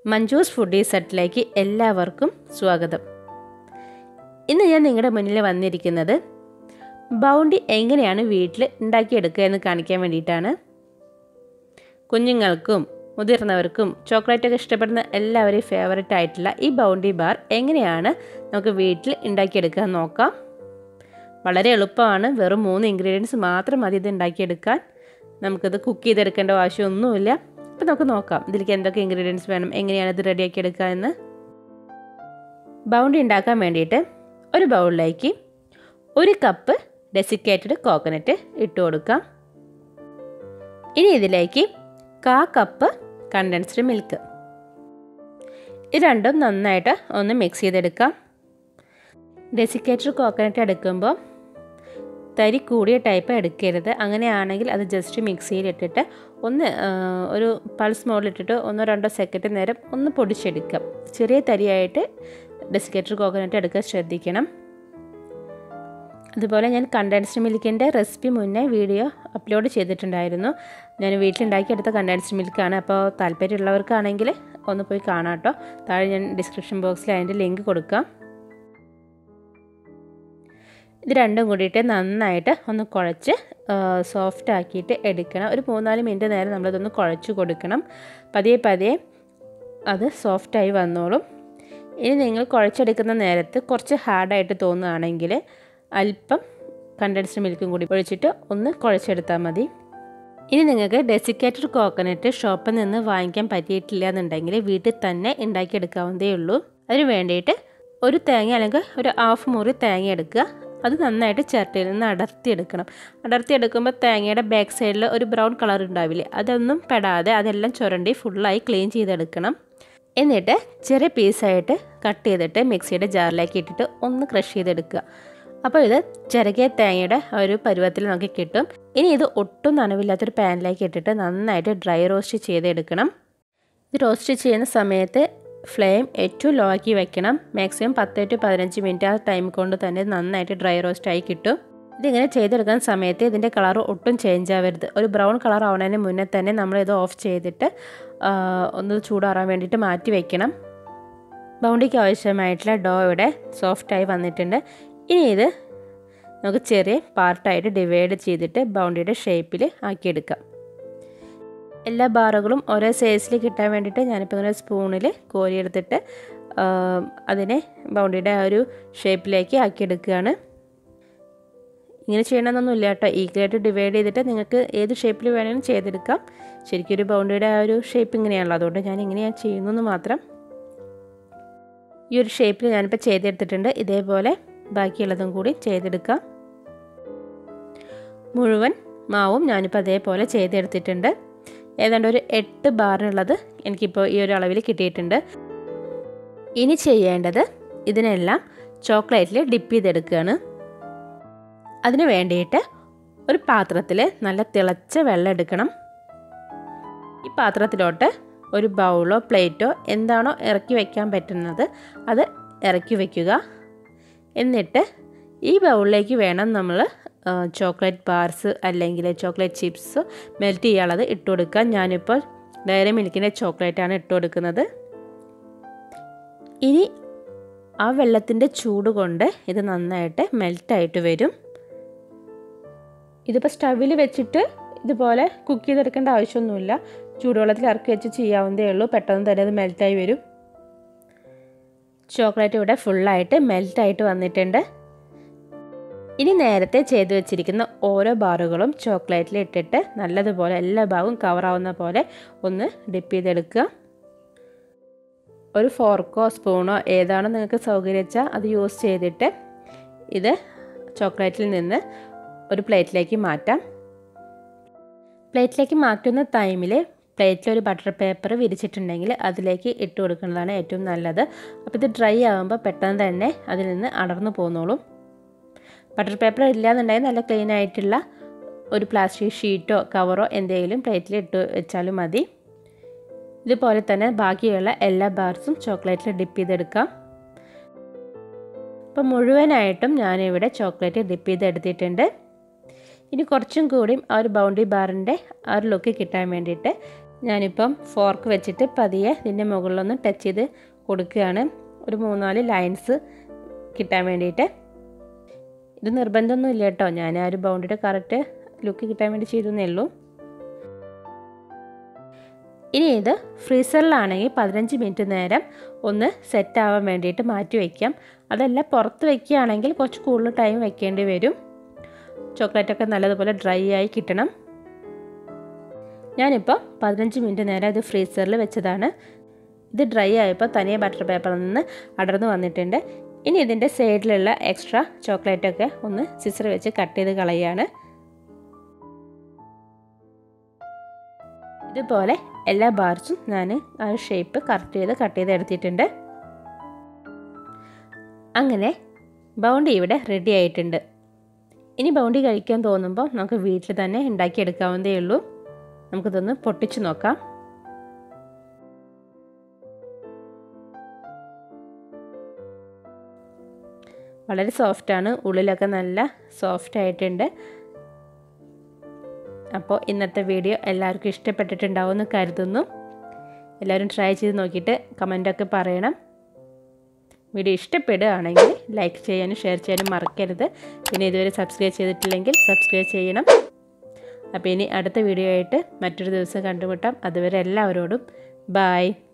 Manju's foodie സെറ്റിലേക്ക് എല്ലാവർക്കും സ്വാഗതം ഇന്ന് ഞാൻ നിങ്ങളുടെ മുന്നിൽ വന്നിരിക്കുന്നത് ബൗണ്ടി എങ്ങനെയാണ് വീട്ടിൽ ഉണ്ടാക്കിയെടുക്കുക എന്ന് കാണിക്കാൻ വേണ്ടിയിട്ടാണ് കുഞ്ഞുങ്ങൾക്കും മുതിർന്നവർക്കും ചോക്ലേറ്റൊക്കെ ഇഷ്ടപ്പെടുന്ന എല്ലാവരെയും ഫേവററ്റ് ആയിട്ടുള്ള ഈ ബൗണ്ടി ബാർ എങ്ങനെയാണ് നമുക്ക് വീട്ടിൽ ഉണ്ടാക്കിയെടുക്കുക എന്ന് നോക്കാം വളരെ എളുപ്പമാണ് വെറും മൂന്ന് ഇൻഗ്രീഡിയൻസ് മാത്രം മതി ഇത് ഉണ്ടാക്കിയെടുക്കാൻ നമുക്കിത് കുക്ക് ചെയ്തെടുക്കേണ്ട ആവശ്യമൊന്നുമില്ല അപ്പോൾ നമുക്ക് നോക്കാം ഇതിലേക്ക് എന്തൊക്കെ ഇൻഗ്രീഡിയൻസ് വേണം എങ്ങനെയാണ് ഇത് റെഡിയാക്കി എടുക്കുക എന്ന് ബൗണ്ടി ഉണ്ടാക്കാൻ വേണ്ടിയിട്ട് ഒരു ബൗളിലേക്ക് ഒരു കപ്പ് ഡെസിക്കേറ്റഡ് കോക്കനട്ട് ഇട്ട് കൊടുക്കാം ഇനി ഇതിലേക്ക് കാ കപ്പ് കണ്ടൻസ്ഡ് മിൽക്ക് ഇത് രണ്ടും നന്നായിട്ട് ഒന്ന് മിക്സ് ചെയ്തെടുക്കാം ഡെസിക്കേറ്റഡ് കോക്കനട്ട് എടുക്കുമ്പോൾ തരി കൂടിയ ടൈപ്പ് എടുക്കരുത് അങ്ങനെയാണെങ്കിൽ അത് ജസ്റ്റ് മിക്സിയിൽ ഇട്ടിട്ട് ഒന്ന് ഒരു പൾസ് മോഡിലിട്ടിട്ട് ഒന്നോ രണ്ടോ സെക്കൻഡ് നേരം ഒന്ന് പൊടിച്ചെടുക്കാം ചെറിയ തരിയായിട്ട് ഡെസിക്കേറ്റഡ് കോക്കനട്ട് എടുക്കാൻ ശ്രദ്ധിക്കണം അതുപോലെ ഞാൻ കണ്ടൻസ്ഡ് മിൽക്കിൻ്റെ റെസിപ്പി മുന്നേ വീഡിയോ അപ്ലോഡ് ചെയ്തിട്ടുണ്ടായിരുന്നു ഞാൻ വീട്ടിലുണ്ടാക്കിയെടുത്ത കണ്ടൻസ്ഡ് മിൽക്കാണ് അപ്പോൾ താല്പര്യമുള്ളവർക്കാണെങ്കിൽ ഒന്ന് പോയി കാണാം കേട്ടോ താഴെ ഞാൻ ഡിസ്ക്രിപ്ഷൻ ബോക്സിൽ അതിൻ്റെ ലിങ്ക് കൊടുക്കാം ഇത് രണ്ടും കൂടിയിട്ട് നന്നായിട്ട് ഒന്ന് കുഴച്ച് സോഫ്റ്റ് ആക്കിയിട്ട് എടുക്കണം ഒരു മൂന്നാല് മിനിറ്റ് നേരം നമ്മളിതൊന്ന് കുഴച്ച് കൊടുക്കണം പതിയെ പതിയെ അത് സോഫ്റ്റായി വന്നോളും ഇനി നിങ്ങൾ കുഴച്ചെടുക്കുന്ന നേരത്ത് കുറച്ച് ഹാർഡായിട്ട് തോന്നുകയാണെങ്കിൽ അല്പം കണ്ടൻസ്ഡ് മിൽക്കും കൂടി ഒഴിച്ചിട്ട് ഒന്ന് കുഴച്ചെടുത്താൽ മതി ഇനി നിങ്ങൾക്ക് ഡെസിക്കേറ്റഡ് കോക്കനട്ട് ഷോപ്പിൽ നിന്ന് വാങ്ങിക്കാൻ പറ്റിയിട്ടില്ല എന്നുണ്ടെങ്കിൽ വീട്ടിൽ തന്നെ ഉണ്ടാക്കിയെടുക്കാവുന്നതേ ഉള്ളൂ അതിന് വേണ്ടിയിട്ട് ഒരു തേങ്ങ അല്ലെങ്കിൽ ഒരു ഹാഫ് മുറി തേങ്ങ എടുക്കുക അത് നന്നായിട്ട് ചിരട്ടയിൽ നിന്ന് അടർത്തിയെടുക്കണം അടർത്തിയെടുക്കുമ്പോൾ തേങ്ങയുടെ ബാക്ക് സൈഡിൽ ഒരു ബ്രൗൺ കളർ ഉണ്ടാവില്ലേ അതൊന്നും പെടാതെ അതെല്ലാം ചുരണ്ടി ഫുള്ളായി ക്ലീൻ ചെയ്തെടുക്കണം എന്നിട്ട് ചെറിയ പീസായിട്ട് കട്ട് ചെയ്തിട്ട് മിക്സിയുടെ ജാറിലേക്ക് ഇട്ടിട്ട് ഒന്ന് ക്രഷ് ചെയ്തെടുക്കുക അപ്പോൾ ഇത് ചിരകിയ തേങ്ങയുടെ ഒരു പരുവത്തിൽ നമുക്ക് കിട്ടും ഇനി ഇത് ഒട്ടും നനവില്ലാത്തൊരു പാനിലേക്ക് ഇട്ടിട്ട് നന്നായിട്ട് ഡ്രൈ റോസ്റ്റ് ചെയ്തെടുക്കണം ഇത് റോസ്റ്റ് ചെയ്യുന്ന സമയത്ത് ഫ്ലെയിം ഏറ്റവും ലോ ആക്കി വെക്കണം മാക്സിമം പത്ത് ടു പതിനഞ്ച് മിനിറ്റ് ആ ടൈം കൊണ്ട് തന്നെ നന്നായിട്ട് ഡ്രൈ റോസ്റ്റ് ആയി കിട്ടും ഇതിങ്ങനെ ചെയ്തെടുക്കുന്ന സമയത്ത് ഇതിൻ്റെ കളർ ഒട്ടും ചേഞ്ച് ആവരുത് ഒരു ബ്രൗൺ കളർ ആവുന്നതിന് മുന്നേ തന്നെ നമ്മളിത് ഓഫ് ചെയ്തിട്ട് ഒന്ന് ചൂടാറാൻ വേണ്ടിയിട്ട് മാറ്റി വെക്കണം ബൗണ്ടിക്ക് ആവശ്യമായിട്ടുള്ള ഡോ ഇവിടെ സോഫ്റ്റായി വന്നിട്ടുണ്ട് ഇനി ഇത് നമുക്ക് ചെറിയ പാർട്ടായിട്ട് ഡിവൈഡ് ചെയ്തിട്ട് ബൗണ്ടിയുടെ ഷേപ്പിൽ ആക്കിയെടുക്കാം എല്ലാ ബാറുകളും ഒരേ സൈസിൽ കിട്ടാൻ വേണ്ടിയിട്ട് ഞാനിപ്പോൾ ഇങ്ങനെ സ്പൂണിൽ കോരിയെടുത്തിട്ട് അതിനെ ബൗണ്ടിയുടെ ആ ഒരു ഷേപ്പിലേക്ക് ആക്കിയെടുക്കുകയാണ് ഇങ്ങനെ ചെയ്യണമെന്നൊന്നുമില്ല കേട്ടോ ഈക്വലായിട്ട് ഡിവൈഡ് ചെയ്തിട്ട് നിങ്ങൾക്ക് ഏത് ഷേപ്പിൽ വേണമെങ്കിലും ചെയ്തെടുക്കാം ശരിക്കും ഒരു ബൗണ്ടിയുടെ ആ ഒരു ഷേപ്പ് ഇങ്ങനെയാണല്ലോ അതുകൊണ്ട് ഞാൻ ഇങ്ങനെയാണ് ചെയ്യുന്നതെന്ന് മാത്രം ഈ ഒരു ഷേപ്പിൽ ഞാനിപ്പോൾ ചെയ്തെടുത്തിട്ടുണ്ട് ഇതേപോലെ ബാക്കിയുള്ളതും കൂടി ചെയ്തെടുക്കാം മുഴുവൻ മാവും ഞാനിപ്പോൾ അതേപോലെ ചെയ്തെടുത്തിട്ടുണ്ട് ഏതാണ്ട് ഒരു എട്ട് ബാറിനുള്ളത് എനിക്കിപ്പോൾ ഈ ഒരു അളവിൽ കിട്ടിയിട്ടുണ്ട് ഇനി ചെയ്യേണ്ടത് ഇതിനെല്ലാം ചോക്ലേറ്റിൽ ഡിപ്പ് ചെയ്തെടുക്കുകയാണ് അതിന് വേണ്ടിയിട്ട് ഒരു പാത്രത്തിൽ നല്ല തിളച്ച വെള്ളം എടുക്കണം ഈ പാത്രത്തിലോട്ട് ഒരു ബൗളോ പ്ലേറ്റോ എന്താണോ ഇറക്കി വയ്ക്കാൻ പറ്റുന്നത് അത് ഇറക്കി വയ്ക്കുക എന്നിട്ട് ഈ ബൗളിലേക്ക് വേണം നമ്മൾ ചോക്ലേറ്റ് ബാർസ് അല്ലെങ്കിൽ ചോക്ലേറ്റ് ചിപ്സ് മെൽറ്റ് ചെയ്യാനുള്ളത് ഇട്ട് കൊടുക്കുക ഞാനിപ്പോൾ ഡയറി മിൽക്കിൻ്റെ ചോക്ലേറ്റാണ് ഇട്ട് കൊടുക്കുന്നത് ഇനി ആ വെള്ളത്തിൻ്റെ ചൂട് കൊണ്ട് ഇത് നന്നായിട്ട് മെൽറ്റായിട്ട് വരും ഇതിപ്പോൾ സ്റ്റവിൽ വെച്ചിട്ട് ഇതുപോലെ കുക്ക് ചെയ്തെടുക്കേണ്ട ആവശ്യമൊന്നുമില്ല ചൂടുവെള്ളത്തിൽ ഇറക്കി വെച്ച് ചെയ്യാവുന്നതേ ഉള്ളൂ പെട്ടെന്ന് തന്നെ അത് മെൽറ്റായി വരും ചോക്ലേറ്റ് ഇവിടെ ഫുള്ളായിട്ട് മെൽറ്റായിട്ട് വന്നിട്ടുണ്ട് ഇനി നേരത്തെ ചെയ്തു വെച്ചിരിക്കുന്ന ഓരോ ബാറുകളും ചോക്ലേറ്റിൽ ഇട്ടിട്ട് നല്ലതുപോലെ എല്ലാ ഭാഗവും കവറാവുന്ന പോലെ ഒന്ന് ഡിപ്പ് ചെയ്തെടുക്കുക ഒരു ഫോർക്കോ സ്പൂണോ ഏതാണോ നിങ്ങൾക്ക് സൗകര്യം വെച്ചാൽ അത് യൂസ് ചെയ്തിട്ട് ഇത് ചോക്ലേറ്റിൽ നിന്ന് ഒരു പ്ലേറ്റിലേക്ക് മാറ്റാം പ്ലേറ്റിലേക്ക് മാറ്റുന്ന ടൈമിൽ പ്ലേറ്റിൽ ഒരു ബട്ടർ പേപ്പർ വിരിച്ചിട്ടുണ്ടെങ്കിൽ അതിലേക്ക് ഇട്ട് കൊടുക്കുന്നതാണ് ഏറ്റവും നല്ലത് അപ്പോൾ ഇത് ഡ്രൈ ആകുമ്പോൾ പെട്ടെന്ന് തന്നെ അതിൽ നിന്ന് അടർന്നു പോന്നോളും ബട്ടർ പേപ്പർ ഇല്ലാന്നുണ്ടെങ്കിൽ നല്ല ക്ലീൻ ആയിട്ടുള്ള ഒരു പ്ലാസ്റ്റിക് ഷീറ്റോ കവറോ എന്തെങ്കിലും പ്ലേറ്റിൽ ഇട്ട് വെച്ചാലും മതി ഇതുപോലെ തന്നെ ബാക്കിയുള്ള എല്ലാ ബാർസും ചോക്ലേറ്റിൽ ഡിപ്പ് ചെയ്തെടുക്കാം അപ്പോൾ മുഴുവനായിട്ടും ഞാനിവിടെ ചോക്ലേറ്റ് ഡിപ്പ് ചെയ്തെടുത്തിട്ടുണ്ട് ഇനി കുറച്ചും കൂടി ആ ഒരു ബൗണ്ടി ബാറിൻ്റെ ആ ഒരു ലുക്ക് കിട്ടാൻ വേണ്ടിയിട്ട് ഞാനിപ്പം ഫോർക്ക് വെച്ചിട്ട് പതിയെ ഇതിൻ്റെ മുകളിലൊന്ന് ടച്ച് ചെയ്ത് കൊടുക്കുകയാണ് ഒരു മൂന്നാല് ലൈൻസ് കിട്ടാൻ വേണ്ടിയിട്ട് ഇത് നിർബന്ധമൊന്നും ഇല്ല കേട്ടോ ഞാൻ ആ ഒരു ബൗണ്ടിയുടെ കറക്റ്റ് ലുക്ക് കിട്ടാൻ വേണ്ടി ചെയ്തേ ഉള്ളൂ ഇനി ഇത് ഫ്രീസറിലാണെങ്കിൽ പതിനഞ്ച് മിനിറ്റ് നേരം ഒന്ന് സെറ്റ് ആവാൻ വേണ്ടിയിട്ട് മാറ്റി വയ്ക്കാം അതല്ല പുറത്ത് വയ്ക്കുകയാണെങ്കിൽ കുറച്ച് കൂടുതൽ ടൈം വെക്കേണ്ടി വരും ചോക്ലേറ്റൊക്കെ നല്ലതുപോലെ ഡ്രൈ ആയി കിട്ടണം ഞാനിപ്പോൾ പതിനഞ്ച് മിനിറ്റ് നേരം ഇത് ഫ്രീസറിൽ വെച്ചതാണ് ഇത് ഡ്രൈ ആയപ്പോൾ തനിയെ ബട്ടർ പേപ്പറിൽ നിന്ന് അടർന്നു വന്നിട്ടുണ്ട് ഇനി ഇതിൻ്റെ സൈഡിലുള്ള എക്സ്ട്രാ ചോക്ലേറ്റൊക്കെ ഒന്ന് സിസർ വെച്ച് കട്ട് ചെയ്ത് കളയാണ് ഇതുപോലെ എല്ലാ ബാർസും ഞാൻ ആ ഷേപ്പ് കറക്റ്റ് ചെയ്ത് കട്ട് ചെയ്ത് എടുത്തിട്ടുണ്ട് അങ്ങനെ ബൗണ്ടി ഇവിടെ റെഡി ആയിട്ടുണ്ട് ഇനി ബൗണ്ടി കഴിക്കാൻ തോന്നുമ്പോൾ നമുക്ക് വീട്ടിൽ തന്നെ ഉണ്ടാക്കിയെടുക്കാവുന്നതേ ഉള്ളൂ നമുക്കിതൊന്ന് പൊട്ടിച്ച് നോക്കാം വളരെ സോഫ്റ്റാണ് ഉള്ളിലൊക്കെ നല്ല സോഫ്റ്റ് ആയിട്ടുണ്ട് അപ്പോൾ ഇന്നത്തെ വീഡിയോ എല്ലാവർക്കും ഇഷ്ടപ്പെട്ടിട്ടുണ്ടാവുമെന്ന് കരുതുന്നു എല്ലാവരും ട്രൈ ചെയ്ത് നോക്കിയിട്ട് കമൻ്റൊക്കെ പറയണം വീഡിയോ ഇഷ്ടപ്പെടുകയാണെങ്കിൽ ലൈക്ക് ചെയ്യാനും ഷെയർ ചെയ്യാനും മറക്കരുത് പിന്നെ ഇതുവരെ സബ്സ്ക്രൈബ് ചെയ്തിട്ടില്ലെങ്കിൽ സബ്സ്ക്രൈബ് ചെയ്യണം അപ്പോൾ ഇനി അടുത്ത വീഡിയോ ആയിട്ട് മറ്റൊരു ദിവസം കണ്ടുമുട്ടാം അതുവരെ എല്ലാവരോടും ബായ്